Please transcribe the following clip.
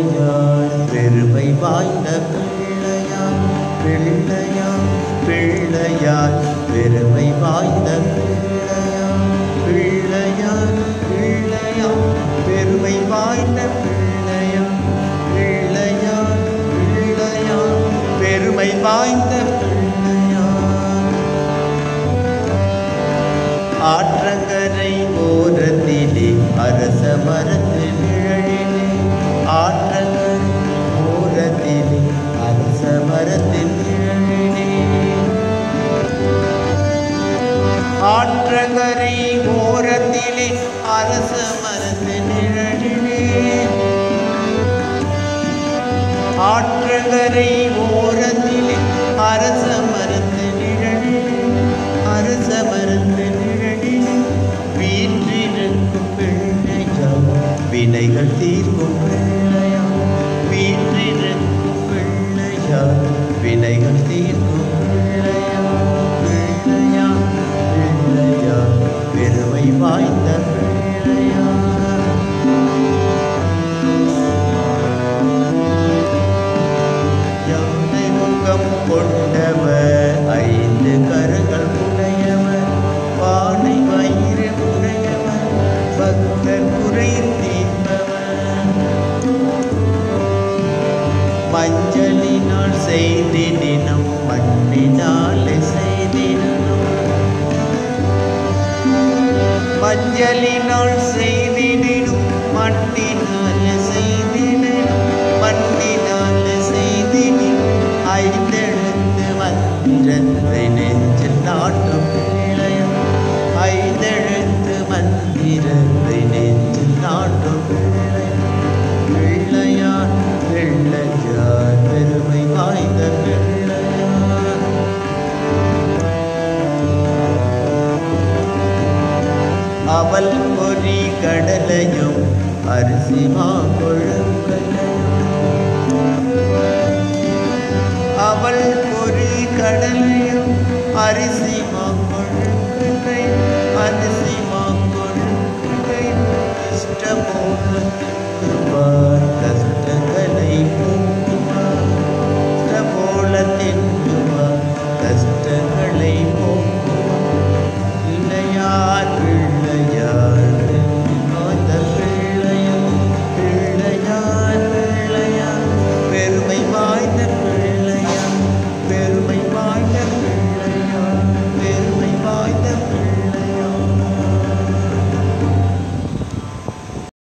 பிள்ளையார் பெருமை வாய்ந்த பிள்ளையார் பிள்ளையார் பிள்ளையார் பெருமை வாய்ந்த பிள்ளையார் பிள்ளையார் பிள்ளையார் பெருமை வாய்ந்த பிள்ளையார் பிள்ளையார் பிள்ளையார் பெருமை வாய்ந்த பிள்ளையார் ஆற்றங்கரை ஓரத்திலே அரச மரத்து நிழலிலே ஆற்றங்கரை ஓரத்திலே அரச மரத்தின் நிழலிலே ஆற்றங்கரை ஓரத்திலே அரச மரத்தின் நிழலிலே ஆற்றங்கரை ஓரத்திலே அரச மரத்து நிழலிலே அரச மரத்து நிழலிலே வீற்றிருக்கும் பிள்ளையாம் வினைகள் தீர்க்கும் பிள்ளையாம் வீற்றிருக்கும் பிள்ளையாம் வினைகள் தீர்க்கும் பிள்ளையாம் பிள்ளையாம் பிள்ளையாம் பெருமை வாய்ந்த பிள்ளையாம் யானை முகம் கொண்டவர் ஐந்து கரங்கள் உடையவர் பானை வயிறு உடையவர் பக்தர் குறை தீர்ப்பவர் மஞ்சளினால் செய்திடினும் மண்ணினால் செய்திடணும் மஞ்சளினால் செய்திடினும் மண்ணினால் செய்திடணும் மண்ணினால் செய்திடினும் ஐந்தெழுத்து மந்திரத்தை நெஞ்சில் நாட்டும் பிள்ளையம் ஐந்தெழுத்து மந்திரத்தை நெஞ்சில் நாட்டும் பிள்ளையம் பிள்ளையார் பிள்ளையார் பெருமை வாய்ந்த பிள்ளையார் அவள் பொறி கடலையும் அரிசி மாங்குழங்களையும் அவள் பொறி கடலையும் அரிசி மாங்குழங்களையும் அரிசி மாங்குழங்களையும் இஷ்டமோகத்துக்கு